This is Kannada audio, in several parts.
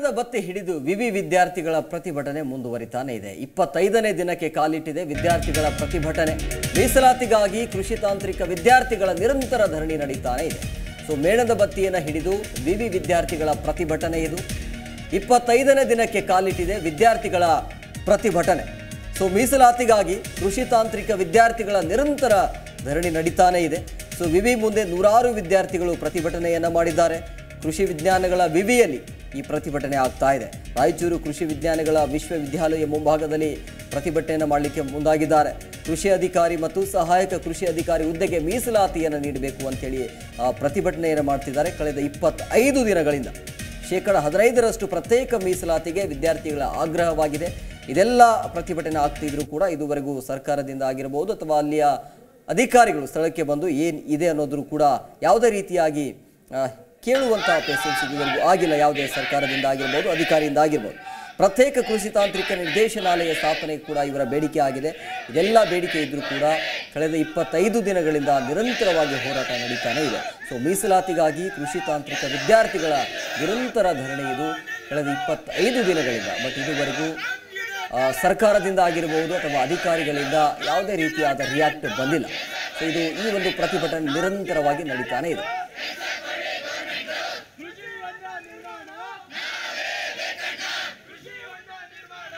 ಮೇಣದ ಬತ್ತಿ ಹಿಡಿದು ವಿವಿ ವಿದ್ಯಾರ್ಥಿಗಳ ಪ್ರತಿಭಟನೆ ಮುಂದುವರಿತಾನೆ ಇದೆ ಇಪ್ಪತ್ತೈದನೇ ದಿನಕ್ಕೆ ಕಾಲಿಟ್ಟಿದೆ ವಿದ್ಯಾರ್ಥಿಗಳ ಪ್ರತಿಭಟನೆ ಮೀಸಲಾತಿಗಾಗಿ ಕೃಷಿ ತಾಂತ್ರಿಕ ವಿದ್ಯಾರ್ಥಿಗಳ ನಿರಂತರ ಧರಣಿ ನಡೀತಾನೆ ಇದೆ ಸೊ ಮೇಣದ ಬತ್ತಿಯನ್ನು ಹಿಡಿದು ವಿವಿ ವಿದ್ಯಾರ್ಥಿಗಳ ಪ್ರತಿಭಟನೆ ಇದು ಇಪ್ಪತ್ತೈದನೇ ದಿನಕ್ಕೆ ಕಾಲಿಟ್ಟಿದೆ ವಿದ್ಯಾರ್ಥಿಗಳ ಪ್ರತಿಭಟನೆ ಸೊ ಮೀಸಲಾತಿಗಾಗಿ ಕೃಷಿ ತಾಂತ್ರಿಕ ವಿದ್ಯಾರ್ಥಿಗಳ ನಿರಂತರ ಧರಣಿ ನಡೀತಾನೆ ಇದೆ ಸೊ ವಿವಿ ಮುಂದೆ ನೂರಾರು ವಿದ್ಯಾರ್ಥಿಗಳು ಪ್ರತಿಭಟನೆಯನ್ನ ಮಾಡಿದ್ದಾರೆ ಕೃಷಿ ವಿಜ್ಞಾನಗಳ ವಿವಿಯಲ್ಲಿ ಈ ಪ್ರತಿಭಟನೆ ಆಗ್ತಾ ಇದೆ ರಾಯಚೂರು ಕೃಷಿ ವಿಜ್ಞಾನಗಳ ವಿಶ್ವವಿದ್ಯಾಲಯ ಮುಂಭಾಗದಲ್ಲಿ ಪ್ರತಿಭಟನೆಯನ್ನು ಮಾಡಲಿಕ್ಕೆ ಮುಂದಾಗಿದ್ದಾರೆ ಕೃಷಿ ಅಧಿಕಾರಿ ಮತ್ತು ಸಹಾಯಕ ಕೃಷಿ ಅಧಿಕಾರಿ ಹುದ್ದೆಗೆ ಮೀಸಲಾತಿಯನ್ನು ನೀಡಬೇಕು ಅಂತೇಳಿ ಆ, ಪ್ರತಿಭಟನೆಯನ್ನು ಮಾಡ್ತಿದ್ದಾರೆ ಕಳೆದ ಇಪ್ಪತ್ತೈದು ದಿನಗಳಿಂದ ಶೇಕಡ ಹದಿನೈದರಷ್ಟು ಪ್ರತ್ಯೇಕ ಮೀಸಲಾತಿಗೆ ವಿದ್ಯಾರ್ಥಿಗಳ ಆಗ್ರಹವಾಗಿದೆ ಇದೆಲ್ಲ ಪ್ರತಿಭಟನೆ ಆಗ್ತಿದ್ರು ಕೂಡ ಇದುವರೆಗೂ ಸರ್ಕಾರದಿಂದ ಆಗಿರಬಹುದು ಅಥವಾ ಅಲ್ಲಿಯ ಅಧಿಕಾರಿಗಳು ಸ್ಥಳಕ್ಕೆ ಬಂದು ಏನು ಇದೆ ಅನ್ನೋದ್ರು ಕೂಡ ಯಾವುದೇ ರೀತಿಯಾಗಿ ಆ, ಕೇಳುವಂಥ ಪೇಷನ್ಸ್ ಇದುವರೆಗೂ ಆಗಿಲ್ಲ ಯಾವುದೇ ಸರ್ಕಾರದಿಂದ ಆಗಿರ್ಬೋದು ಅಧಿಕಾರಿಯಿಂದ ಆಗಿರ್ಬೋದು ಪ್ರತ್ಯೇಕ ಕೃಷಿ ತಾಂತ್ರಿಕ ನಿರ್ದೇಶನಾಲಯ ಸ್ಥಾಪನೆ ಕೂಡ ಇವರ ಬೇಡಿಕೆ ಆಗಿದೆ ಇದೆಲ್ಲ ಬೇಡಿಕೆ ಇದ್ರೂ ಕೂಡ ಕಳೆದ ಇಪ್ಪತ್ತೈದು ದಿನಗಳಿಂದ ನಿರಂತರವಾಗಿ ಹೋರಾಟ ನಡೀತಾನೆ ಇದೆ ಸೊ ಮೀಸಲಾತಿಗಾಗಿ ಕೃಷಿ ತಾಂತ್ರಿಕ ವಿದ್ಯಾರ್ಥಿಗಳ ನಿರಂತರ ಧರಣಿ ಇದು ಕಳೆದ ಇಪ್ಪತ್ತೈದು ದಿನಗಳಿಂದ ಬಟ್ ಇದುವರೆಗೂ ಆ, ಸರ್ಕಾರದಿಂದ ಆಗಿರಬಹುದು ಅಥವಾ ಅಧಿಕಾರಿಗಳಿಂದ ಯಾವುದೇ ರೀತಿಯಾದ ರಿಯಾಕ್ಟ್ ಬಂದಿಲ್ಲ ಸೊ ಇದು ಈ ಒಂದು ಪ್ರತಿಭಟನೆ ನಿರಂತರವಾಗಿ ನಡೀತಾನೆ ಇದೆ ಕೃಷಿ ಹೊಂಡ ನಿರ್ಮಾಣ ಕೃಷಿ ಹೊಂಡ ನಿರ್ಮಾಣ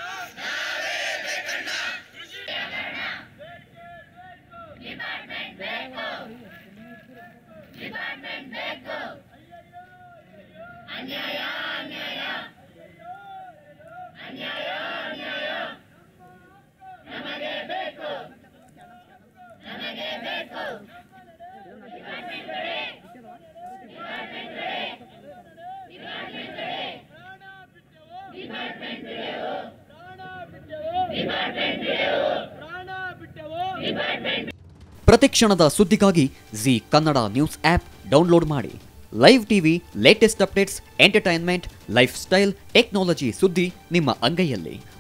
ಪ್ರಾಣ ಬಿಟ್ಟೆವು ಪ್ರಾಣ ಬಿಟ್ಟೆವು ಪ್ರಾಣ ಬಿಟ್ಟೆವು ಪ್ರತಿಕ್ಷಣದ ಸುದ್ದಿಗಾಗಿ Zee Kannada news app download ಮಾಡಿ live TV latest updates entertainment lifestyle technology ಸುದ್ದಿ ನಿಮ್ಮ ಅಂಗೈಯಲ್ಲಿ